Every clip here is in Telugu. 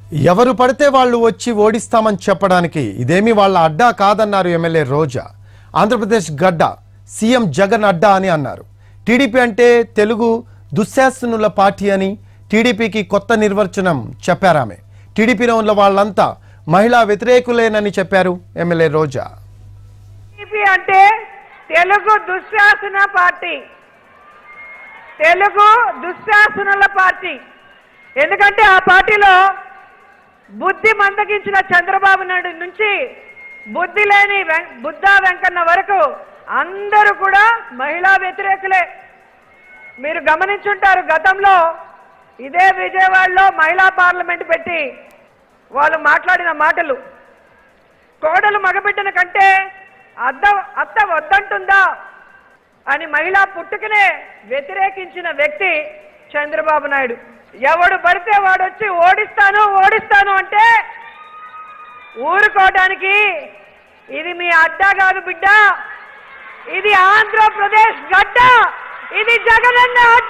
ఎవరు పడితే వాళ్ళు వచ్చి ఓడిస్తామని చెప్పడానికి ఇదేమీ వాళ్ళ అడ్డా కాదన్నారు ఎమ్మెల్యే రోజా ఆంధ్రప్రదేశ్ గడ్డ సీఎం జగన్ అడ్డా అని అన్నారు టీడీపీ అంటే తెలుగు దుశ్శాసనుల పార్టీ అని టీడీపీకి కొత్త నిర్వచనం చెప్పారామె టీడీపీలో ఉన్న వాళ్ళంతా మహిళా వ్యతిరేకులేనని చెప్పారు ఎమ్మెల్యే రోజా టీడీపీ అంటే తెలుగు దుశ్శాసన పార్టీ తెలుగు దుశ్శాసనుల పార్టీ ఎందుకంటే ఆ పార్టీలో బుద్ధి మందగించిన చంద్రబాబు నాయుడు నుంచి బుద్ధి లేని వెం- బుద్ధా వెంకన్న వరకు అందరూ కూడా మహిళా వ్యతిరేకులే మీరు గమనించుంటారు గతంలో ఇదే విజయవాడలో మహిళా పార్లమెంట్ పెట్టి వాళ్ళు మాట్లాడిన మాటలు కోడలు మగబిడ్డన కంటే అద్ద అత్త వద్దంటుందా అని మహిళా పుట్టుకనే వ్యతిరేకించిన వ్యక్తి చంద్రబాబు నాయుడు ఎవడు పడితే వాడు వచ్చి ఓడిస్తాను ఓడిస్తాను అంటే ఊరుకోవడానికి ఇది మీ అడ్డా కాదు బిడ్డ ఇది ఆంధ్రప్రదేశ్ గడ్డ ఇది జగనన్న అడ్డ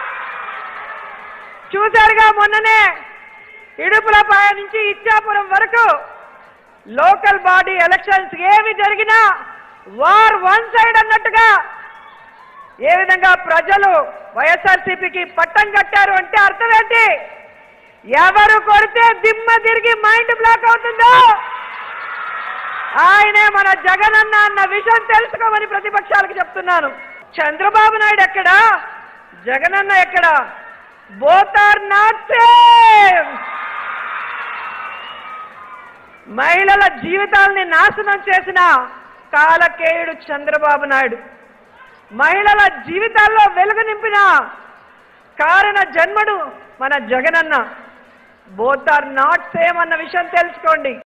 చూశారుగా మొన్ననే ఇడుపులపాయ నుంచి ఇచ్చాపురం వరకు లోకల్ బాడీ ఎలక్షన్స్ ఏమి జరిగినా వార్ వన్ సైడ్ అన్నట్టుగా ఏ విధంగా ప్రజలు వైఎస్ఆర్సీపీకి పట్టం కట్టారు అంటే అర్థం ఏంటి ఎవరు కొడితే దిమ్మ తిరిగి మైండ్ బ్లాక్ అవుతుందో ఆయనే మన జగనన్న అన్న విషయం తెలుసుకోమని ప్రతిపక్షాలకు చెప్తున్నాను చంద్రబాబు నాయుడు ఎక్కడా జగనన్న ఎక్కడా బోత్ ఆర్ నాట్ సేమ్ మహిళల జీవితాల్ని నాశనం చేసిన కాలకేయుడు చంద్రబాబు నాయుడు మహిళల జీవితాల్లో వెలుగు నింపిన కారణ జన్మడు మన Jaganna both are not same అన్న విషయం తెలుసుకోండి